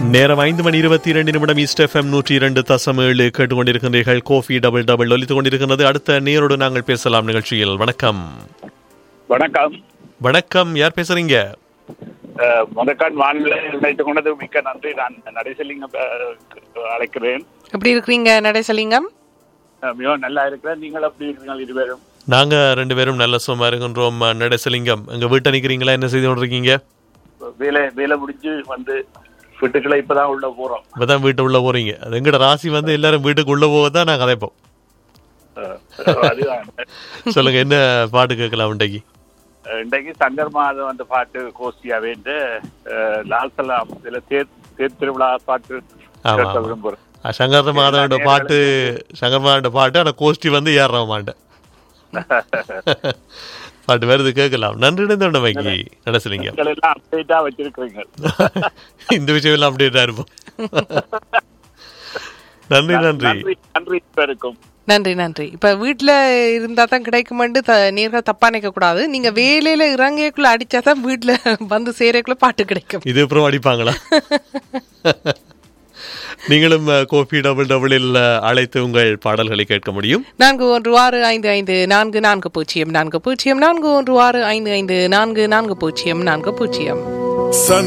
நேரம் ஐந்து மணி இருபத்தி இரண்டு நிமிடம் ஈஸ்ட் எஃப்எம் நூற்றி இரண்டு தசம் ஏழு கேட்டுக்கொண்டிருக்கின்றீர்கள் கோஃபி டபுள் டபுள் ஒலித்துக் கொண்டிருக்கிறது அடுத்த நேரோடு நாங்கள் பேசலாம் நிகழ்ச்சியில் வணக்கம் வணக்கம் வணக்கம் யார் பேசுறீங்க அஹ், முதற்கான் வானிலை நினைத்துக் கொண்டது மிக்க நன்றி நான் நடைசலிங்கம் அஹ், அழைக்கிறேன் எப்படி இருக்கிறீங்க நடேசலிங்கம் அஹ், மிகவும் நல்லா இருக்கிறேன் நீங்கள் எப்படி இருக்கீங்க இருவரும் நாங்க ரெண்டு பேரும் நல்ல சும்மா இருக்கின்றோம் நடேசலிங்கம் எங்க வீட்டை நிக்கிறீங்களா என்ன செய்து கொண்டிருக்கீங்க வேலை வேலை முடிஞ்சு வந்து வீட்டுக்குள்ள இப்பதான் உள்ள போறோம் இப்பதான் வீட்டு உள்ள போறீங்க அது எங்கட ராசி வந்து எல்லாரும் வீட்டுக்கு உள்ள போக தான் நாங்க கதைப்போம் அஹ், அதுதான் சொல்லுங்க என்ன பாட்டு கேட்கலாம் இன்றைக்கு அஹ், இன்றைக்கு சங்கர் மாதம் அந்த பாட்டு கோஷ்டியா வேண்டு அஹ், லால் சலாம் இதுல தேர் தேர் திருவிழா பாட்டு ஆமா, கேட்க ஆமா. விரும்புறேன் அஹ் சங்கர் மாதவோட பாட்டு சங்கர் மாதவோட பாட்டு ஆனா கோஷ்டி வந்து ஏறாம மாட்டேன் பாட்டு வருது கேட்கலாம் நன்றி இணைந்தோண்டமைக்கு நடசலிங்க நீங்கள் எல்லாம் அப்டேட்டா வச்சிருக்கிறீங்க இந்த விஷயம் எல்லாம் அப்படியே இருப்போம் நன்றி நன்றி நன்றி நன்றி இருக்கும் நன்றி நன்றி இப்ப வீட்ல இருந்தா தான் கிடைக்குமெண்டு த நீர்கள் தப்பா நினைக்க கூடாது நீங்க வேலையில இறங்கியக்குள்ள அடிச்சா தான் வீட்டுல வந்து சேரக்குள்ள பாட்டு கிடைக்கும் இது அப்புறம் அடிப்பாங்களா நீங்களும் அஹ், கோபி டபுள் டபுளில் அஹ், அழைத்து உங்கள் பாடல்களை கேட்க முடியும் நான்கு ஒன்று ஆறு ஐந்து ஐந்து நான்கு நான்கு பூஜ்ஜியம் நான்கு பூஜ்ஜியம் நான்கு ஒன்று ஆறு ஐந்து ஐந்து நான்கு நான்கு பூஜ்ஜியம் நான்கு பூஜ்ஜியம் Sun